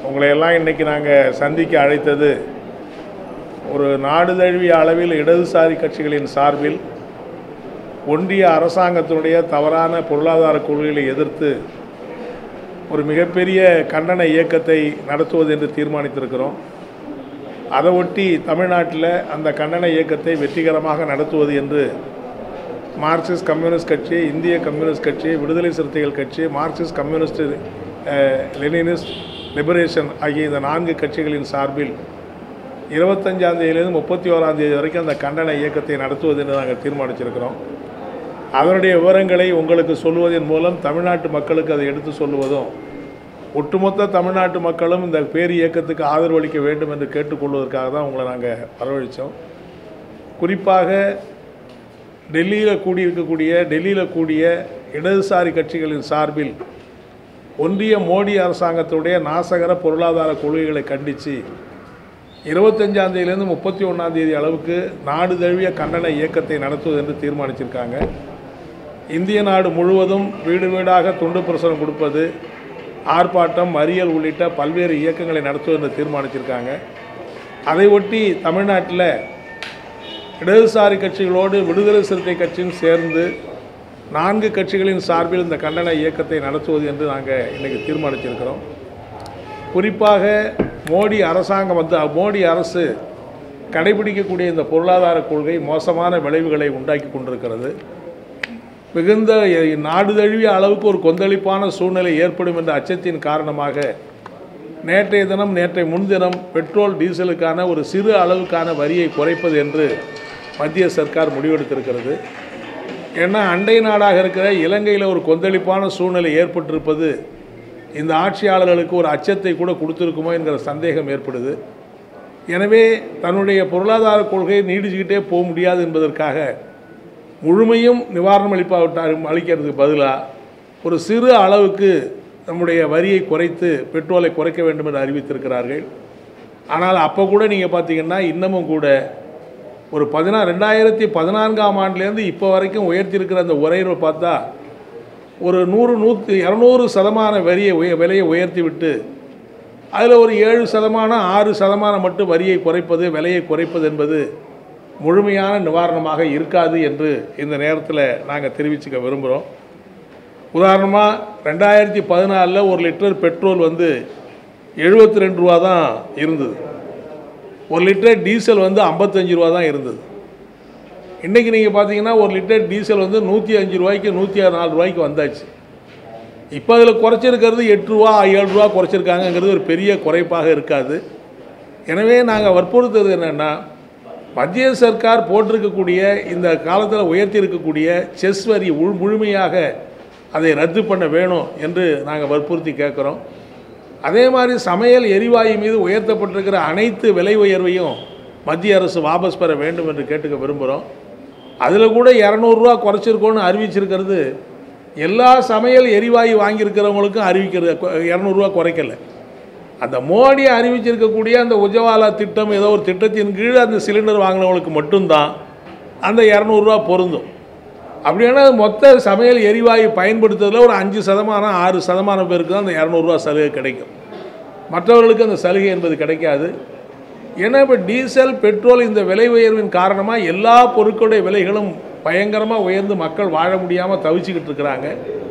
உங்களையெல்லாம் இன்றைக்கி நாங்கள் சந்திக்க அழைத்தது ஒரு நாடு தழுவிய அளவில் இடதுசாரி கட்சிகளின் சார்பில் ஒன்றிய அரசாங்கத்தினுடைய தவறான பொருளாதார கொள்கைகளை எதிர்த்து ஒரு மிகப்பெரிய கண்டன இயக்கத்தை நடத்துவது என்று தீர்மானித்திருக்கிறோம் அதை ஒட்டி தமிழ்நாட்டில் அந்த கண்டன இயக்கத்தை வெற்றிகரமாக நடத்துவது என்று மார்க்சிஸ்ட் கம்யூனிஸ்ட் கட்சி இந்திய கம்யூனிஸ்ட் கட்சி Viduthalai Chiruthaigal Katchi Marxist Communist uh, Leninist Liberation ஆகிய இந்த நான்கு கட்சிகளின் சார்பில் இருபத்தஞ்சாம் தேதியிலிருந்து முப்பத்தி ஓராம் தேதி வரைக்கும் அந்த கண்டன இயக்கத்தை நடத்துவது என்று நாங்கள் தீர்மானிச்சிருக்கிறோம் அதனுடைய விவரங்களை உங்களுக்கு சொல்லுவதன் மூலம் தமிழ்நாட்டு மக்களுக்கு அதை எடுத்து சொல்லுவதும் ஒட்டுமொத்த தமிழ்நாட்டு மக்களும் இந்த பேர் இயக்கத்துக்கு ஆதரவு அளிக்க வேண்டும் என்று கேட்டுக்கொள்வதற்காக தான் உங்களை நாங்கள் வரவழைத்தோம் குறிப்பாக டெல்லியில் கூடியிருக்கக்கூடிய டெல்லியில் கூடிய இடதுசாரி கட்சிகளின் சார்பில் ஒன்றிய மோடி அரசாங்கத்துடைய நாசகர பொருளாதார கொள்கைகளை கண்டித்து இருபத்தஞ்சாம் தேதியிலேருந்து முப்பத்தி ஒன்றாம் தேதி அளவுக்கு நாடு தழுவிய கண்டன இயக்கத்தை நடத்துவது என்று தீர்மானிச்சிருக்காங்க இந்திய நாடு முழுவதும் வீடு வீடாக துண்டு பிரசுரம் கொடுப்பது ஆர்ப்பாட்டம் மறியல் உள்ளிட்ட பல்வேறு இயக்கங்களை நடத்துவது என்று தீர்மானிச்சிருக்காங்க அதை ஒட்டி தமிழ்நாட்டில் இடதுசாரி கட்சிகளோடு விடுதலை சிறுத்தை கட்சியும் சேர்ந்து நான்கு கட்சிகளின் சார்பில் இந்த கண்டன இயக்கத்தை நடத்துவது என்று நாங்கள் இன்றைக்கி தீர்மானிச்சிருக்கிறோம் குறிப்பாக மோடி அரசாங்கம் வந்து மோடி அரசு கடைபிடிக்கக்கூடிய இந்த பொருளாதார கொள்கை மோசமான விளைவுகளை உண்டாக்கி கொண்டிருக்கிறது மிகுந்த நாடு தழுவிய அளவுக்கு ஒரு கொந்தளிப்பான சூழ்நிலை ஏற்படும் என்ற அச்சத்தின் காரணமாக நேற்றைய தினம் நேற்றைய முன்தினம் பெட்ரோல் டீசலுக்கான ஒரு சிறு அளவுக்கான வரியை குறைப்பது என்று மத்திய சர்க்கார் முடிவெடுத்திருக்கிறது ஏன்னா அண்டை நாடாக இருக்கிற இலங்கையில் ஒரு கொந்தளிப்பான சூழ்நிலை ஏற்பட்டிருப்பது இந்த ஆட்சியாளர்களுக்கு ஒரு அச்சத்தை கூட கொடுத்துருக்குமோ என்கிற சந்தேகம் ஏற்படுது எனவே தன்னுடைய பொருளாதார கொள்கையை நீடிச்சுக்கிட்டே போக முடியாது என்பதற்காக முழுமையும் நிவாரணம் அளிப்பாவிட்டார் அளிக்கிறதுக்கு பதிலாக ஒரு சிறு அளவுக்கு நம்முடைய வரியை குறைத்து பெட்ரோலை குறைக்க வேண்டும் என்று அறிவித்திருக்கிறார்கள் ஆனால் அப்போ கூட நீங்கள் பார்த்தீங்கன்னா இன்னமும் கூட ஒரு பதினா ரெண்டாயிரத்தி பதினான்காம் ஆண்டுலேருந்து இப்போ வரைக்கும் உயர்த்தியிருக்கிற அந்த உயர்வை பார்த்தா ஒரு நூறு நூற்றி இரநூறு சதமான வரியை உய விலையை உயர்த்தி விட்டு அதில் ஒரு ஏழு சதமானம் ஆறு சதமானம் மட்டும் வரியை குறைப்பது விலையை குறைப்பது என்பது முழுமையான நிவாரணமாக இருக்காது என்று இந்த நேரத்தில் நாங்கள் தெரிவிச்சுக்க விரும்புகிறோம் உதாரணமாக ரெண்டாயிரத்தி பதினாலில் ஒரு லிட்டர் பெட்ரோல் வந்து எழுபத்தி ரெண்டு ரூபா தான் இருந்தது ஒரு லிட்டர் டீசல் வந்து ஐம்பத்தஞ்சு ரூபா தான் இருந்தது இன்றைக்கி நீங்கள் பார்த்தீங்கன்னா ஒரு லிட்டர் டீசல் வந்து நூற்றி அஞ்சு ரூபாய்க்கு நூற்றி நாலு ரூபாய்க்கு வந்தாச்சு இப்போ அதில் குறைச்சிருக்கிறது எட்டு ரூபா ஏழு ரூபா குறைச்சிருக்காங்கங்கிறது ஒரு பெரிய குறைப்பாக இருக்காது எனவே நாங்கள் வற்புறுத்துறது என்னென்னா மத்திய சர்க்கார் போட்டிருக்கக்கூடிய இந்த காலத்தில் உயர்த்தி இருக்கக்கூடிய செஸ் வரி உள் முழுமையாக அதை ரத்து பண்ண வேணும் என்று நாங்கள் வற்புறுத்தி கேட்குறோம் அதே மாதிரி சமையல் எரிவாயு மீது உயர்த்தப்பட்டிருக்கிற அனைத்து விலை உயர்வையும் மத்திய அரசு வாபஸ் பெற வேண்டும் என்று கேட்டுக்க விரும்புகிறோம் அதில் கூட இரநூறுவா குறைச்சிருக்கோன்னு அறிவிச்சிருக்கிறது எல்லா சமையல் எரிவாயு வாங்கியிருக்கிறவங்களுக்கும் அறிவிக்கிறது இரநூறுவா குறைக்கல அந்த மோடி அறிவிச்சிருக்கக்கூடிய அந்த உஜவாலா திட்டம் ஏதோ ஒரு திட்டத்தின் கீழ் அந்த சிலிண்டர் வாங்கினவங்களுக்கு மட்டும்தான் அந்த இரநூறுவா பொருந்தும் அப்படின்னா மொத்த சமையல் எரிவாயு பயன்படுத்துறதுல ஒரு அஞ்சு சதமானம் ஆறு சதமானம் பேருக்கு தான் அந்த இரநூறுவா சலுகை கிடைக்கும் மற்றவர்களுக்கு அந்த சலுகை என்பது கிடைக்காது ஏன்னா இப்போ டீசல் பெட்ரோல் இந்த விலை உயர்வின் காரணமாக எல்லா பொருட்களுடைய விலைகளும் பயங்கரமாக உயர்ந்து மக்கள் வாழ முடியாமல் தவிச்சுக்கிட்டு இருக்கிறாங்க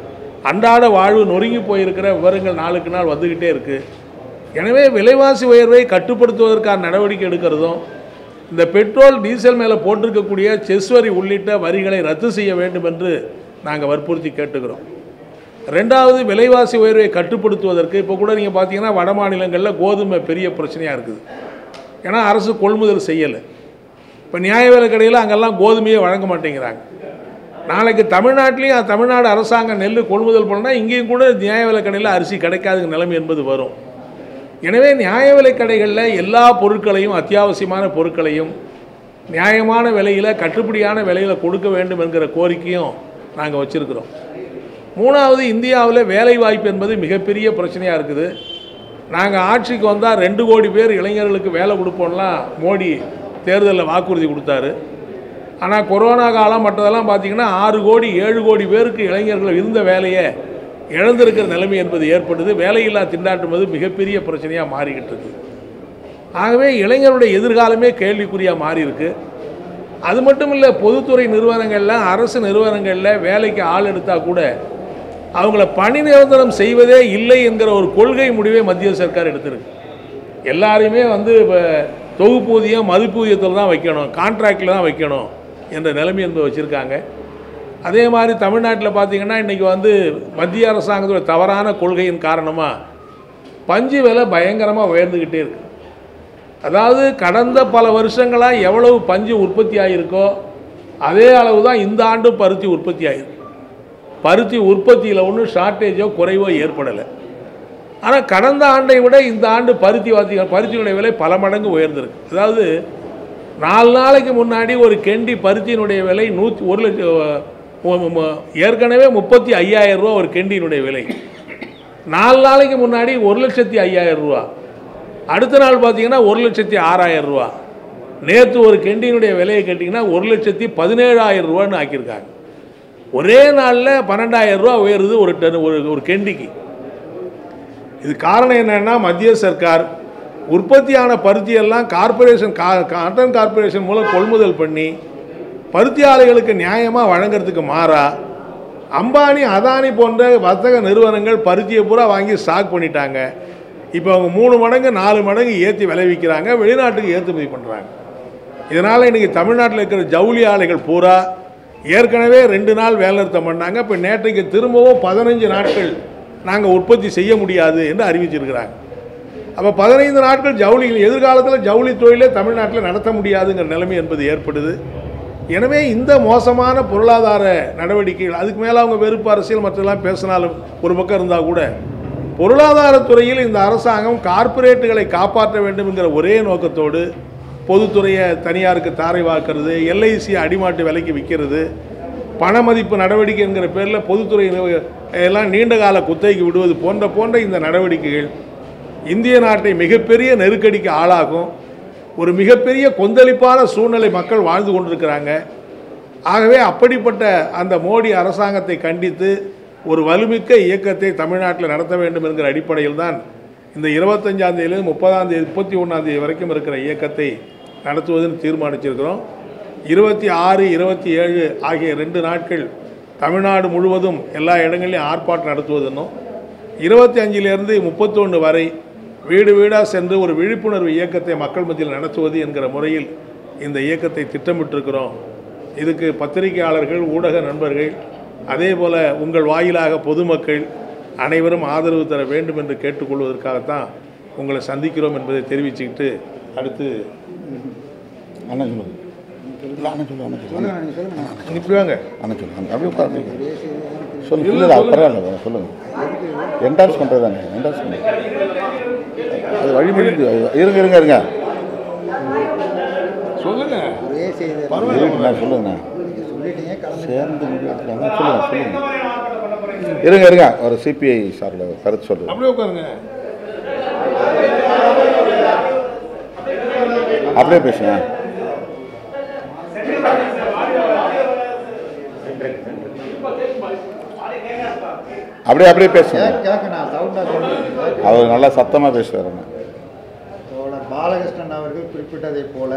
அன்றாட வாழ்வு நொறுங்கி போயிருக்கிற விவரங்கள் நாளுக்கு நாள் வந்துக்கிட்டே இருக்குது எனவே விலைவாசி உயர்வை கட்டுப்படுத்துவதற்கான நடவடிக்கை எடுக்கிறதும் இந்த பெட்ரோல் டீசல் மேலே போட்டிருக்கக்கூடிய செஸ் வரி உள்ளிட்ட வரிகளை ரத்து செய்ய வேண்டும் என்று நாங்கள் வற்புறுத்தி கேட்டுக்கிறோம் ரெண்டாவது விலைவாசி உயர்வை கட்டுப்படுத்துவதற்கு இப்போ கூட நீங்கள் பார்த்தீங்கன்னா வட மாநிலங்களில் கோதுமை பெரிய பிரச்சனையாக இருக்குது ஏன்னா அரசு கொள்முதல் செய்யலை இப்போ நியாய விலை கடையில் அங்கெல்லாம் கோதுமையை வழங்க மாட்டேங்கிறாங்க நாளைக்கு தமிழ்நாட்டிலையும் தமிழ்நாடு அரசாங்கம் நெல் கொள்முதல் பண்ணால் இங்கேயும் கூட நியாய விலை கடையில் அரிசி கிடைக்காத நிலைமை என்பது வரும் எனவே நியாய விலை கடைகளில் எல்லா பொருட்களையும் அத்தியாவசியமான பொருட்களையும் நியாயமான விலையில் கட்டுப்படியான விலையில் கொடுக்க வேண்டும் என்கிற கோரிக்கையும் நாங்கள் வச்சுருக்கிறோம் மூணாவது இந்தியாவில் வேலை வாய்ப்பு என்பது மிகப்பெரிய பிரச்சனையாக இருக்குது நாங்கள் ஆட்சிக்கு வந்தால் ரெண்டு கோடி பேர் இளைஞர்களுக்கு வேலை கொடுப்போம்லாம் மோடி தேர்தலில் வாக்குறுதி கொடுத்தாரு ஆனால் கொரோனா காலம் மற்றதெல்லாம் பார்த்தீங்கன்னா ஆறு கோடி ஏழு கோடி பேருக்கு இளைஞர்கள் இருந்த வேலையை இழந்திருக்கிற நிலைமை என்பது ஏற்படுது வேலையில்லா திண்டாட்டம் என்பது மிகப்பெரிய பிரச்சனையாக மாறிக்கிட்டு இருக்கு ஆகவே இளைஞருடைய எதிர்காலமே கேள்விக்குறியாக மாறி இருக்கு அது மட்டும் இல்லை பொதுத்துறை நிறுவனங்களில் அரசு நிறுவனங்களில் வேலைக்கு ஆள் எடுத்தால் கூட அவங்கள பணி நிரந்தரம் செய்வதே இல்லை என்கிற ஒரு கொள்கை முடிவை மத்திய சர்க்கார் எடுத்திருக்கு எல்லாரையுமே வந்து இப்போ தொகுப்பூதியம் மதிப்பூதியத்தில் தான் வைக்கணும் கான்ட்ராக்டில் தான் வைக்கணும் என்ற நிலைமை என்பது வச்சுருக்காங்க அதே மாதிரி தமிழ்நாட்டில் பார்த்தீங்கன்னா இன்றைக்கி வந்து மத்திய அரசாங்கத்தோட தவறான கொள்கையின் காரணமாக பஞ்சு விலை பயங்கரமாக உயர்ந்துக்கிட்டே இருக்கு அதாவது கடந்த பல வருஷங்களாக எவ்வளவு பஞ்சு உற்பத்தி ஆகியிருக்கோ அதே அளவு தான் இந்த ஆண்டும் பருத்தி உற்பத்தி ஆகிருக்கு பருத்தி உற்பத்தியில் ஒன்றும் ஷார்ட்டேஜோ குறைவோ ஏற்படலை ஆனால் கடந்த ஆண்டை விட இந்த ஆண்டு பருத்தி வாத்தி பருத்தியினுடைய விலை பல மடங்கு உயர்ந்திருக்கு அதாவது நாலு நாளைக்கு முன்னாடி ஒரு கெண்டி பருத்தியினுடைய விலை நூற்றி ஒரு லட்சம் ஏற்கனவே முப்பத்தி ஐயாயிரம் ரூபா ஒரு கெண்டியினுடைய விலை நாலு நாளைக்கு முன்னாடி ஒரு லட்சத்தி ஐயாயிரம் ரூபா அடுத்த நாள் பார்த்தீங்கன்னா ஒரு லட்சத்தி ஆறாயிரம் ரூபா நேற்று ஒரு கெண்டியினுடைய விலையை கேட்டிங்கன்னா ஒரு லட்சத்தி பதினேழாயிரம் ரூபான்னு ஆக்கியிருக்காங்க ஒரே நாளில் பன்னெண்டாயிரம் ரூபா உயருது ஒரு டன் ஒரு ஒரு கெண்டிக்கு இது காரணம் என்னன்னா மத்திய சர்க்கார் உற்பத்தியான பருத்தியெல்லாம் கார்ப்பரேஷன் கா காட்டன் கார்ப்பரேஷன் மூலம் கொள்முதல் பண்ணி பருத்தி ஆலைகளுக்கு நியாயமாக வழங்குறதுக்கு மாறா அம்பானி அதானி போன்ற வர்த்தக நிறுவனங்கள் பருத்தியை பூரா வாங்கி ஸ்டாக் பண்ணிட்டாங்க இப்போ அவங்க மூணு மடங்கு நாலு மடங்கு ஏற்றி விளைவிக்கிறாங்க வெளிநாட்டுக்கு ஏற்றுமதி பண்ணுறாங்க இதனால் இன்றைக்கி தமிழ்நாட்டில் இருக்கிற ஜவுளி ஆலைகள் பூரா ஏற்கனவே ரெண்டு நாள் வேலை நிறுத்தம் பண்ணாங்க இப்போ நேற்றைக்கு திரும்பவும் பதினஞ்சு நாட்கள் நாங்கள் உற்பத்தி செய்ய முடியாது என்று அறிவிச்சிருக்கிறாங்க அப்போ பதினைந்து நாட்கள் ஜவுளி எதிர்காலத்தில் ஜவுளி தொழிலே தமிழ்நாட்டில் நடத்த முடியாதுங்கிற நிலைமை என்பது ஏற்படுது எனவே இந்த மோசமான பொருளாதார நடவடிக்கைகள் அதுக்கு மேலே அவங்க வெறுப்பு அரசியல் மற்றெல்லாம் பேசினாலும் ஒரு பக்கம் இருந்தால் கூட பொருளாதாரத்துறையில் இந்த அரசாங்கம் கார்ப்பரேட்டுகளை காப்பாற்ற வேண்டும் என்கிற ஒரே நோக்கத்தோடு பொதுத்துறையை தனியாருக்கு தாரை வாக்குறது எல்ஐசி அடிமாட்டு விலைக்கு விற்கிறது பணமதிப்பு நடவடிக்கை என்கிற பேரில் பொதுத்துறை நிறுவ- எல்லாம் நீண்ட கால குத்தகைக்கு விடுவது போன்ற போன்ற இந்த நடவடிக்கைகள் இந்திய நாட்டை மிகப்பெரிய நெருக்கடிக்கு ஆளாகும் ஒரு மிகப்பெரிய கொந்தளிப்பான சூழ்நிலை மக்கள் வாழ்ந்து கொண்டிருக்கிறாங்க ஆகவே அப்படிப்பட்ட அந்த மோடி அரசாங்கத்தை கண்டித்து ஒரு வலுமிக்க இயக்கத்தை தமிழ்நாட்டில் நடத்த வேண்டும் என்கிற அடிப்படையில் தான் இந்த இருபத்தஞ்சாம் தேதியிலிருந்து முப்பதாம் தேதி முப்பத்தி ஒன்றாம் தேதி வரைக்கும் இருக்கிற இயக்கத்தை நடத்துவதுன்னு தீர்மானிச்சிருக்கிறோம் இருபத்தி ஆறு இருபத்தி ஏழு ஆகிய ரெண்டு நாட்கள் தமிழ்நாடு முழுவதும் எல்லா இடங்களிலும் ஆர்ப்பாட்டம் நடத்துவதுன்னும் இருபத்தி அஞ்சிலிருந்து முப்பத்தொன்று வரை வீடு வீடாக சென்று ஒரு விழிப்புணர்வு இயக்கத்தை மக்கள் மத்தியில் நடத்துவது என்கிற முறையில் இந்த இயக்கத்தை திட்டமிட்டிருக்கிறோம் இதுக்கு பத்திரிகையாளர்கள் ஊடக நண்பர்கள் அதே போல் உங்கள் வாயிலாக பொதுமக்கள் அனைவரும் ஆதரவு தர வேண்டும் என்று கேட்டுக்கொள்வதற்காகத்தான் உங்களை சந்திக்கிறோம் என்பதை தெரிவிச்சுக்கிட்டு அடுத்து அண்ணன் சொல்லுங்க இல்லை அண்ணன் சொல்லு அண்ணன் சொல்லு சொல்லுங்க நீங்கள் சொல்லுங்க இப்படி வாங்க அண்ணன் சொல்லு அண்ணன் அப்படியே உட்காந்து சொல்லுங்க இல்லை அது பரவாயில்ல சொல்லுங்க என்டார்ஸ் பண்ணுறது தானே என்டார்ஸ் பண்ணுறது அது வழிமொழி இருங்க இருங்க இருங்க சொல்லுங்க ஒரே செய்தி இருக்குண்ணா சொல்லுங்கண்ணா நீங்கள் சொல்லிட்டீங்க கலந்து சேர்ந்து முடிவெடுக்கலாமா சொல்லுங்க சொல்லுங்க இருங்க இருங்க ஒரு சிபிஐ சார்ல கருத்து சொல்லுங்க அப்படியே உட்காருங்க அப்படியே பேசுங்க அப்படியே அப்படியே பேசுங்க கேட்க கேட்க நான் சவுண்டாக சொல்லுங்க அவர் நல்லா சத்தமாக பேசுவாருண்ணா தோழர் பாலகிருஷ்ணன் அவர்கள் குறிப்பிட்டதைப் போல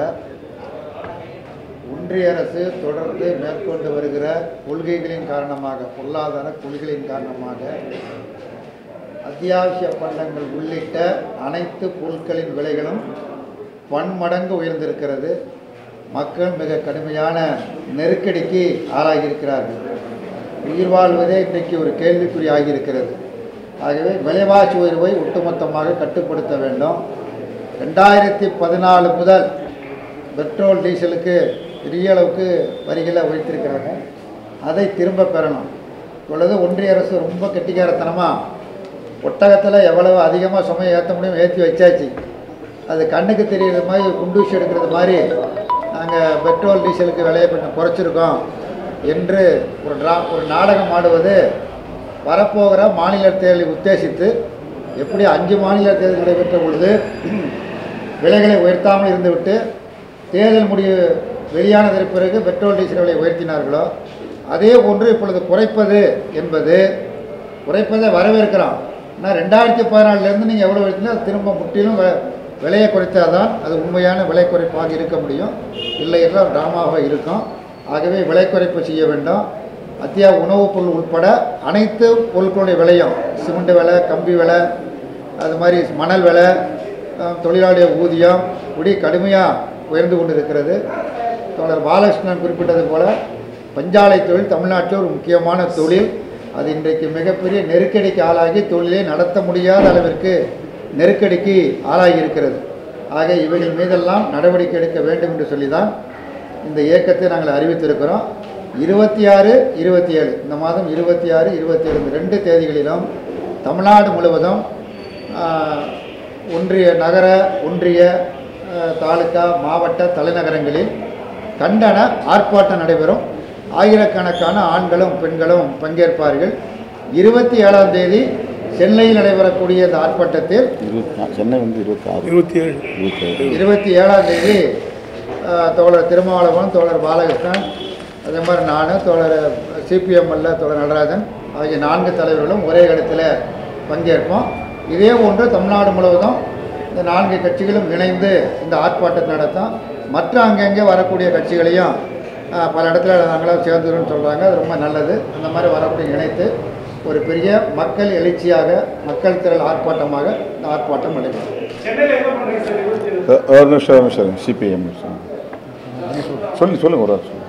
ஒன்றிய அரசு தொடர்ந்து மேற்கொண்டு வருகிற கொள்கைகளின் காரணமாக பொருளாதார கொள்கைகளின் காரணமாக அத்தியாவசிய பண்டங்கள் உள்ளிட்ட அனைத்து பொருட்களின் விலைகளும் பன்மடங்கு உயர்ந்திருக்கிறது மக்கள் மிக கடுமையான நெருக்கடிக்கு ஆளாகியிருக்கிறார்கள் உயிர் வாழ்வதே இன்றைக்கு ஒரு கேள்விக்குறி ஆகியிருக்கிறது ஆகவே விலைவாசி உயர்வை ஒட்டுமொத்தமாக கட்டுப்படுத்த வேண்டும் ரெண்டாயிரத்தி பதினாலு முதல் பெட்ரோல் டீசலுக்கு பெரிய அளவுக்கு வரிகளை உயர்த்திருக்கிறாங்க அதை திரும்ப பெறணும் இப்பொழுது ஒன்றிய அரசு ரொம்ப கெட்டிக்காரத்தனமாக ஒட்டகத்தில் எவ்வளவு அதிகமாக சுமையை ஏற்ற முடியும் ஏற்றி வச்சாச்சு அது கண்ணுக்கு தெரியுற மாதிரி குண்டூசி எடுக்கிறது மாதிரி நாங்கள் பெட்ரோல் டீசலுக்கு விலையை கொஞ்சம் குறைச்சிருக்கோம் என்று ஒரு ட்ரா ஒரு நாடகம் ஆடுவது வரப்போகிற மாநில தேர்தலை உத்தேசித்து எப்படி அஞ்சு மாநில தேர்தல் நடைபெற்ற பொழுது விலைகளை உயர்த்தாமல் இருந்துவிட்டு தேர்தல் முடிவு வெளியானதற்கு பிறகு பெட்ரோல் டீசல் விலை உயர்த்தினார்களோ அதே போன்று இப்பொழுது குறைப்பது என்பது குறைப்பதை வரவேற்கிறோம் ஆனால் ரெண்டாயிரத்தி பதினாலிருந்து நீங்கள் எவ்வளோ எடுத்தீங்களோ அது திரும்ப முற்றிலும் வ- விலையை குறைத்தாதான் அது உண்மையான விலை குறைப்பாக இருக்க முடியும் இல்லை என்றால் ட்ராமாவாக இருக்கும் ஆகவே விலை குறைப்பு செய்ய வேண்டும் அத்தியாவ உணவுப் பொருள் உட்பட அனைத்து பொருட்களுடைய விலையும் சிமெண்ட் விலை கம்பி விலை அது மாதிரி மணல் விலை அஹ், தொழிலாளிய ஊதியம் இப்படி கடுமையாக உயர்ந்து கொண்டு இருக்கிறது தோழர் பாலகிருஷ்ணன் குறிப்பிட்டது போல பஞ்சாலை தொழில் தமிழ்நாட்டில் ஒரு முக்கியமான தொழில் அது இன்றைக்கு மிகப்பெரிய நெருக்கடிக்கு ஆளாகி தொழிலை நடத்த முடியாத அளவிற்கு நெருக்கடிக்கு ஆளாகி இருக்கிறது ஆக இவைகள் மீதெல்லாம் நடவடிக்கை எடுக்க வேண்டும் என்று சொல்லி தான் இந்த இயக்கத்தை நாங்கள் அறிவித்திருக்கிறோம் இருபத்தி ஆறு இருபத்தி ஏழு இந்த மாதம் இருபத்தி ஆறு இருபத்தி ஏழு இந்த ரெண்டு தேதிகளிலும் தமிழ்நாடு முழுவதும் ஆஹ், ஒன்றிய நகர ஒன்றிய ஆஹ், தாலுகா மாவட்ட தலைநகரங்களில் கண்டன ஆர்ப்பாட்டம் நடைபெறும் ஆயிரக்கணக்கான ஆண்களும் பெண்களும் பங்கேற்பார்கள் இருபத்தி ஏழாம் தேதி சென்னையில் நடைபெறக்கூடிய இந்த ஆர்ப்பாட்டத்தில் இருபத்தி நா- சென்னை வந்து இருபத்தி ஆறு இருபத்தி ஏழு இருபத்தி ஏழு இருபத்தி ஏழாம் தேதி ஆஹ், தோழர் திருமாவளவன் தோழர் பாலகிருஷ்ணன் அதே மாதிரி நான் தோழர் சிபிஎம்எல்ல தோழர் நடராஜன் ஆகிய நான்கு தலைவர்களும் ஒரே இடத்துல பங்கேற்போம் இதே போன்று தமிழ்நாடு முழுவதும் இந்த நான்கு கட்சிகளும் இணைந்து இந்த ஆர்ப்பாட்டத்தை நடத்தும் மற்ற அங்கங்கே வரக்கூடிய கட்சிகளையும் ஆஹ், பல இடத்துல நாங்களாம் சேர்ந்துருன்னு சொல்கிறாங்க அது ரொம்ப நல்லது அந்த மாதிரி வரக்கூடிய இணைத்து ஒரு பெரிய மக்கள் எழுச்சியாக மக்கள் திரள் ஆர்ப்பாட்டமாக இந்த ஆர்ப்பாட்டம் நடைபெறும் அஹ் ஒரு நிமிஷம் ஒரு நிமிஷம் சிபிஎம் சொல்லி சொல்லுங்க ஒரு வாரம்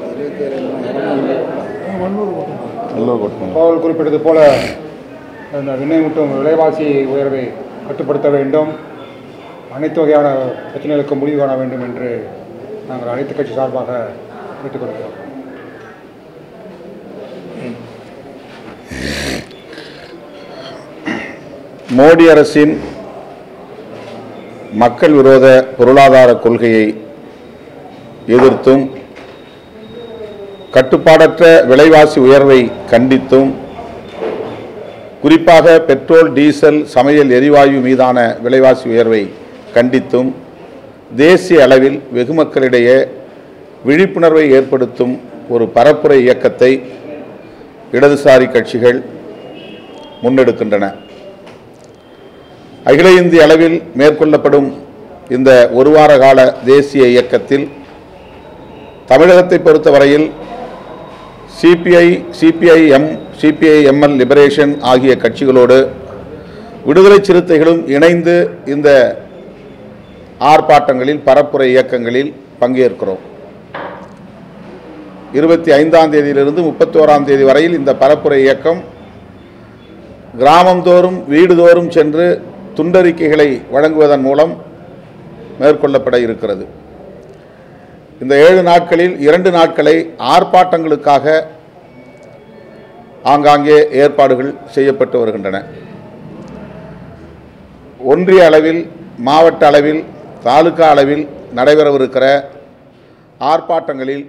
நல்லூர் கொட்டுங்க பாவல் குறிப்பிட்டது போல இந்த விண்ணை மற்றும் விலைவாசி உயர்வை கட்டுப்படுத்த வேண்டும் அனைத்து வகையான பிரச்சனைகளுக்கும் முடிவு காண வேண்டும் என்று நாங்கள் அனைத்து கட்சி சார்பாக கேட்டுக்கொள்கிறோம் மோடி அரசின் மக்கள் விரோத பொருளாதார கொள்கையை எதிர்த்தும் கட்டுப்பாடற்ற விலைவாசி உயர்வை கண்டித்தும் குறிப்பாக பெட்ரோல் டீசல் சமையல் எரிவாயு மீதான விலைவாசி உயர்வை கண்டித்தும் தேசிய அளவில் வெகுமக்களிடையே விழிப்புணர்வை ஏற்படுத்தும் ஒரு பரப்புரை இயக்கத்தை இடதுசாரி கட்சிகள் முன்னெடுக்கின்றன அகில இந்திய அளவில் மேற்கொள்ளப்படும் இந்த ஒரு வார கால தேசிய இயக்கத்தில் தமிழகத்தை பொறுத்தவரையில் சிபிஐ சிபிஐஎம் சிபிஐஎம்எல் லிபரேஷன் ஆகிய கட்சிகளோடு விடுதலை சிறுத்தைகளும் இணைந்து இந்த ஆர்ப்பாட்டங்களில் பரப்புரை இயக்கங்களில் பங்கேற்கிறோம் இருபத்தி ஐந்தாம் தேதியிலிருந்து முப்பத்தோராம் தேதி வரையில் இந்த பரப்புரை இயக்கம் கிராமந்தோறும் வீடுதோறும் சென்று துண்டறிக்கைகளை வழங்குவதன் மூலம் மேற்கொள்ளப்பட இருக்கிறது இந்த ஏழு நாட்களில் இரண்டு நாட்களை ஆர்ப்பாட்டங்களுக்காக ஆங்காங்கே ஏற்பாடுகள் செய்யப்பட்டு வருகின்றன ஒன்றிய அளவில் மாவட்ட அளவில் தாலுகா அளவில் நடைபெறவிருக்கிற ஆர்ப்பாட்டங்களில்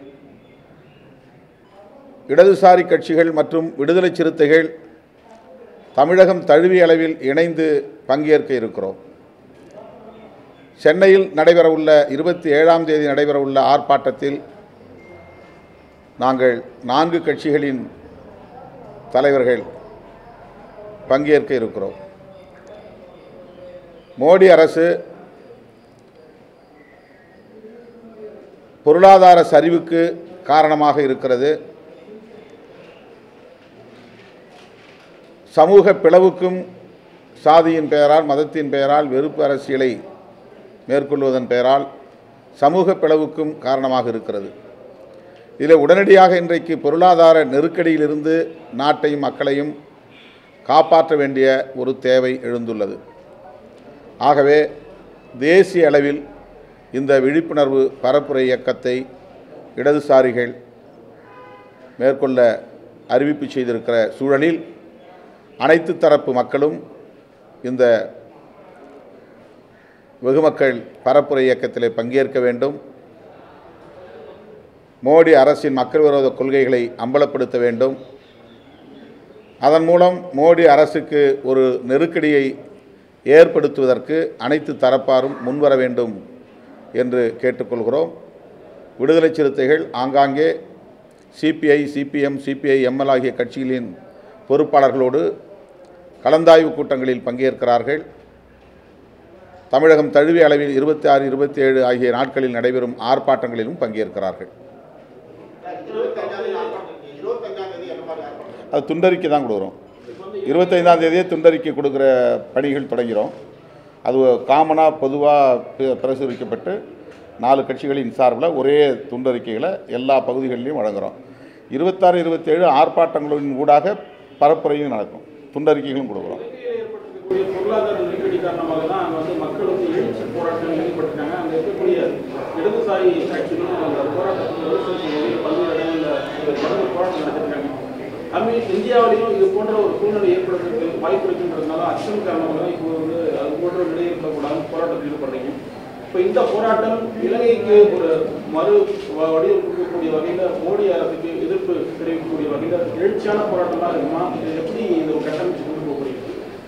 இடதுசாரி கட்சிகள் மற்றும் விடுதலை சிறுத்தைகள் தமிழகம் தழுவிய அளவில் இணைந்து பங்கேற்க இருக்கிறோம் சென்னையில் நடைபெறவுள்ள இருபத்தி ஏழாம் தேதி நடைபெறவுள்ள ஆர்ப்பாட்டத்தில் நாங்கள் நான்கு கட்சிகளின் தலைவர்கள் பங்கேற்க இருக்கிறோம் மோடி அரசு பொருளாதார சரிவுக்கு காரணமாக இருக்கிறது சமூக பிளவுக்கும் சாதியின் பெயரால் மதத்தின் பெயரால் வெறுப்பு அரசியலை மேற்கொள்வதன் பெயரால் சமூக பிளவுக்கும் காரணமாக இருக்கிறது இதில் உடனடியாக இன்றைக்கு பொருளாதார நெருக்கடியிலிருந்து நாட்டையும் மக்களையும் காப்பாற்ற வேண்டிய ஒரு தேவை எழுந்துள்ளது ஆகவே தேசிய அளவில் இந்த விழிப்புணர்வு பரப்புரை இயக்கத்தை இடதுசாரிகள் மேற்கொள்ள அறிவிப்பு செய்திருக்கிற சூழலில் அனைத்து தரப்பு மக்களும் இந்த வெகுமக்கள் பரப்புரை இயக்கத்திலே பங்கேற்க வேண்டும் மோடி அரசின் மக்கள் விரோத கொள்கைகளை அம்பலப்படுத்த வேண்டும் அதன் மூலம் மோடி அரசுக்கு ஒரு நெருக்கடியை ஏற்படுத்துவதற்கு அனைத்து தரப்பாரும் முன்வர வேண்டும் என்று கேட்டுக்கொள்கிறோம் விடுதலை சிறுத்தைகள் ஆங்காங்கே சிபிஐ சிபிஎம் சிபிஐ எம்எல் ஆகிய கட்சிகளின் பொறுப்பாளர்களோடு கலந்தாய்வு கூட்டங்களில் பங்கேற்கிறார்கள் தமிழகம் தழுவிய அளவில் இருபத்தி ஆறு இருபத்தி ஏழு ஆகிய நாட்களில் நடைபெறும் ஆர்ப்பாட்டங்களிலும் பங்கேற்கிறார்கள் அது துண்டறிக்கை தான் கொடுக்குறோம் இருபத்தைந்தாம் தேதியே துண்டறிக்கை கொடுக்குற பணிகள் தொடங்கிறோம் அது காமனாக பொதுவாக பிரசுரிக்கப்பட்டு நாலு கட்சிகளின் சார்பில் ஒரே துண்டறிக்கைகளை எல்லா பகுதிகளிலையும் வழங்குகிறோம் இருபத்தாறு இருபத்தேழு ஆர்ப்பாட்டங்களின் ஊடாக பரப்புரையும் நடக்கும் துண்டறிக்கைகளும் கொடுக்குறோம் இருக்கக்கூடிய பொருளாதார நெருக்கடி காரணமாக தான் அங்கே வந்து மக்கள் வந்து எழுச்சி போராட்டம் ஈடுபட்டாங்க அங்கே இருக்கக்கூடிய இடதுசாரி கட்சிகளும் அந்த போராட்டத்தில் விவசாயத்தின் வகையில் பல்வேறு இடங்களில் இந்த பல்வேறு போராட்டம் நடத்திருக்காங்க அமே இந்தியாவிலையும் இது போன்ற ஒரு சூழ்நிலை ஏற்படுறதுக்கு வாய்ப்பு இருக்குன்றதுனால அச்சம் காரணமாக தான் இப்போ வந்து அது போன்ற நிலை இருக்கக்கூடாது போராட்டத்தில் ஈடுபடுறீங்க இப்போ இந்த போராட்டம் இலங்கைக்கு ஒரு மறு வ- வடிவம் கொடுக்கக்கூடிய வகையில் மோடி அரசுக்கு எதிர்ப்பு தெரிவிக்கக்கூடிய வகையில் எழுச்சியான போராட்டமாக இருக்குமா இது எப்படி இந்த ஒரு கட்டமைச்சு கொண்டு போக முடியும்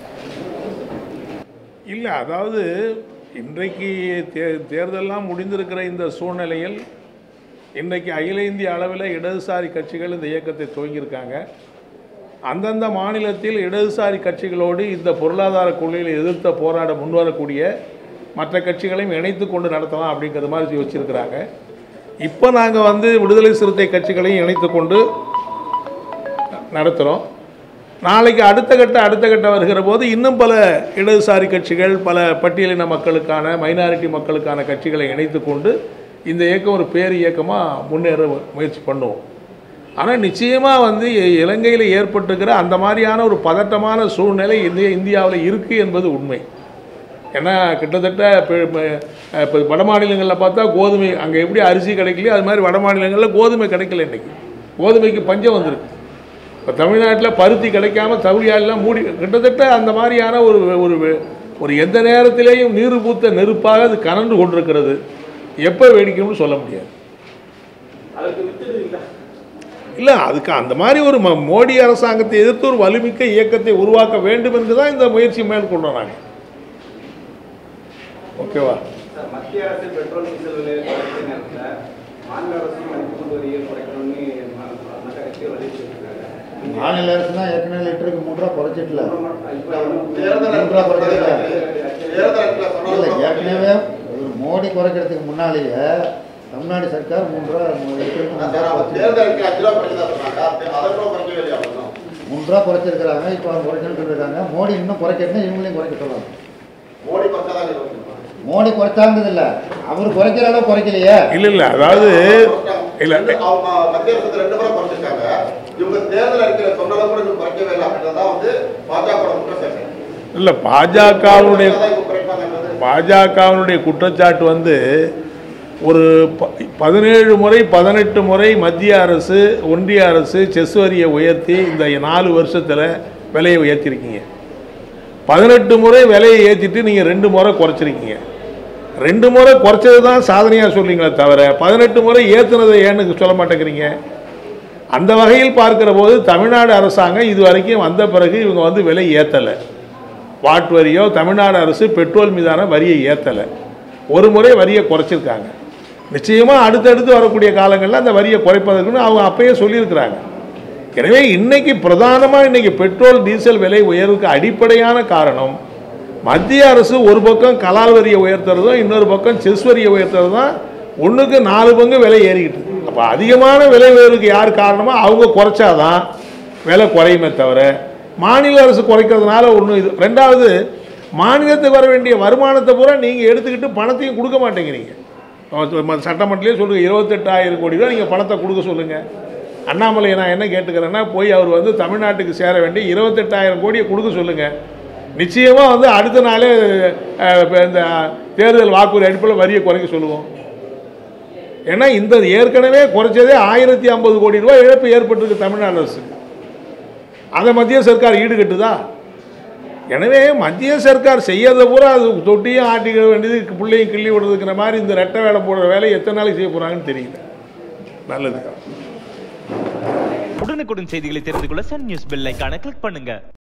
இல்லை அதாவது இன்றைக்கு தே தேர்தலெல்லாம் முடிந்திருக்கிற இந்த சூழ்நிலையில் இன்றைக்கு அகில இந்திய அளவில் இடதுசாரி கட்சிகள் இந்த இயக்கத்தை துவங்கியிருக்காங்க அந்தந்த மாநிலத்தில் இடதுசாரி கட்சிகளோடு இந்த பொருளாதார கொள்கையை எதிர்த்த போராட முன்வரக்கூடிய மற்ற கட்சிகளையும் இணைத்து கொண்டு நடத்தலாம் அப்படிங்கிற மாதிரி வச்சுருக்கிறாங்க இப்போ நாங்கள் வந்து விடுதலை சிறுத்தை கட்சிகளையும் இணைத்து கொண்டு நடத்துகிறோம் நாளைக்கு அடுத்த கட்ட அடுத்த கட்ட வருகிற போது இன்னும் பல இடதுசாரி கட்சிகள் பல பட்டியலின மக்களுக்கான மைனாரிட்டி மக்களுக்கான கட்சிகளை இணைத்து கொண்டு இந்த இயக்கம் ஒரு பேர் இயக்கமாக முன்னேற முயற்சி பண்ணுவோம் ஆனால் நிச்சயமாக வந்து இ- இலங்கையில் ஏற்பட்டிருக்கிற அந்த மாதிரியான ஒரு பதட்டமான சூழ்நிலை இந்திய இந்தியாவில் இருக்குது என்பது உண்மை ஏன்னா கிட்டத்தட்ட இப்போ வட மாநிலங்களில் பார்த்தா கோதுமை அங்கே எப்படி அரிசி கிடைக்கலையோ அது மாதிரி வட மாநிலங்களில் கோதுமை கிடைக்கல இன்னைக்கு கோதுமைக்கு பஞ்சம் வந்திருக்கு இப்போ தமிழ்நாட்டில் பருத்தி கிடைக்காம தவிழியாலெலாம் மூடி கிட்டத்தட்ட அந்த மாதிரியான ஒரு ஒரு ஒரு எந்த நேரத்திலேயும் நீர் பூத்த நெருப்பாக அது கனன்று கொண்டிருக்கிறது எப்போ வெடிக்கும்னு சொல்ல முடியாது அதற்கு வித்துடுறீங்களா இல்லை அதுக்கு அந்த மாதிரி ஒரு ம- மோடி அரசாங்கத்தை எதிர்த்து ஒரு வலுமிக்க இயக்கத்தை உருவாக்க வேண்டும் என்று தான் இந்த முயற்சி மேற்கொண்டோம் நாங்கள் ஓகேவா சார் மத்திய அரசு பெட்ரோல் டீசல் விலை குறைக்கிற நேரத்தில் மாநில அரசும் மதிப்பு கொண்டு வரியை குறைக்கணும்னு ம- மற்ற கட்சிகள் வலியுறுத்திருக்காங்க மாநில அரசு தான் ஏற்கனவே லிட்டருக்கு மூணு ரூபா குறைச்சிட்டல இப்போ தேர்தல் மூன்று ரூபா குறைச்சிட்டல தேர்தல் இல்லை ஏற்கனவே ஒரு மோடி குறைக்கிறதுக்கு முன்னாலேயே தமிழ்நாடு சர்க்கார் மூன்று ரூபா மூணு லிட்டருக்கு மூன்று ரூபா குறைச்சிருக்கு. மூன்று ரூபா குறைச்சிருக்கிறாங்க இப்போ அவங்க குறைச்சுட்டு இருக்காங்க மோடி இன்னும் குறைக்கிறதுனா இவங்களையும் குறைக்க சொல்லலாம் மோடி குறைச்சாங்கிறது இல்லை அவர் குறைக்கிற அளவு குறைக்கலையே இல்லை இல்லை அதாவது இல்லை மத்திய அரசு ரெண்டு முறை குறைச்சிருக்காங்க இவங்க தேர்தல் அறிக்கையில சொன்னதை கூட இன்னும் குறைக்கவே இல்லை அப்படின்றதான் வந்து பாஜக குற்றச்சாட்டு இல்லை பாஜகவுடைய அதான் இப்ப குறைப்பாங்கன்றது பாஜகவினுடைய குற்றச்சாட்டு வந்து ஒரு ப- பதினேழு முறை பதினெட்டு முறை மத்திய அரசு ஒன்றிய அரசு செஸ் வரியை உயர்த்தி இந்த நாலு வருஷத்தில் விலையை உயர்த்திருக்கீங்க பதினெட்டு முறை விலையை ஏற்றிட்டு நீங்கள் ரெண்டு முறை குறைச்சிருக்கீங்க ரெண்டு முறை குறைச்சது தான் சாதனையாக சொல்றீங்களே தவிர பதினெட்டு முறை ஏற்றுனதை ஏன்னு சொல்ல மாட்டேங்கிறீங்க அந்த வகையில் பார்க்கிற போது தமிழ்நாடு அரசாங்கம் இது வரைக்கும் வந்த பிறகு இவங்க வந்து விலை ஏற்றலை வாட் வரியோ தமிழ்நாடு அரசு பெட்ரோல் மீதான வரியை ஏற்றலை ஒரு முறை வரியை குறைச்சிருக்காங்க நிச்சயமாக அடுத்தடுத்து வரக்கூடிய காலங்களில் அந்த வரியை குறைப்பதற்குன்னு அவங்க அப்பயே சொல்லியிருக்கிறாங்க எனவே இன்னைக்கு பிரதானமாக இன்னைக்கு பெட்ரோல் டீசல் விலை உயர்வுக்கு அடிப்படையான காரணம் மத்திய அரசு ஒரு பக்கம் கலால் வரியை உயர்த்துறதும் இன்னொரு பக்கம் செஸ் வரியை உயர்த்துறதும் தான் ஒன்றுக்கு நாலு பங்கு விலை ஏறிக்கிட்டு அப்போ அதிகமான விலை உயர்வுக்கு யார் காரணமோ அவங்க குறைச்சாதான் விலை குறையுமே தவிர மாநில அரசு குறைக்கிறதுனால ஒன்றும் இது ரெண்டாவது மாநிலத்துக்கு வர வேண்டிய வருமானத்தை பூரா நீங்கள் எடுத்துக்கிட்டு பணத்தையும் கொடுக்க மாட்டேங்கிறீங்க ம- சட்டமன்றத்திலே சொல்லுங்கள் இருபத்தெட்டாயிரம் கோடி ரூபா நீங்கள் பணத்தை கொடுக்க சொல்லுங்கள் அண்ணாமலை நான் என்ன கேட்டுக்கிறேன்னா போய் அவர் வந்து தமிழ்நாட்டுக்கு சேர வேண்டிய இருபத்தெட்டாயிரம் கோடியை கொடுக்க சொல்லுங்கள் நிச்சயமாக வந்து அடுத்த நாளே அஹ், இப்ப இந்த தேர்தல் வாக்குறுதி அடிப்படையில் வரியை குறைக்க சொல்லுவோம் ஏன்னா இந்த ஏற்கனவே குறைச்சதே ஆயிரத்தி ஐம்பது கோடி ரூபாய் இழப்பு ஏற்பட்டிருக்கு தமிழ்நாடு அரசு அதை மத்திய சர்க்கார் ஈடுகட்டுதா எனவே மத்திய சர்க்கார் செய்யறத பூரா அது தொட்டியும் ஆட்டிக்க வேண்டியது பிள்ளையும் கிள்ளி விடுறதுங்கிற மாதிரி இந்த ரெட்டை வேலை போடுற வேலையை எத்தனை நாளைக்கு செய்ய போகிறாங்கன்னு தெரியல நல்லது உடனுக்குடன் செய்திகளை தெரிந்து கொள்ள சன் நியூஸ் பெல் ஐகானை கிளிக் பண்ணுங்க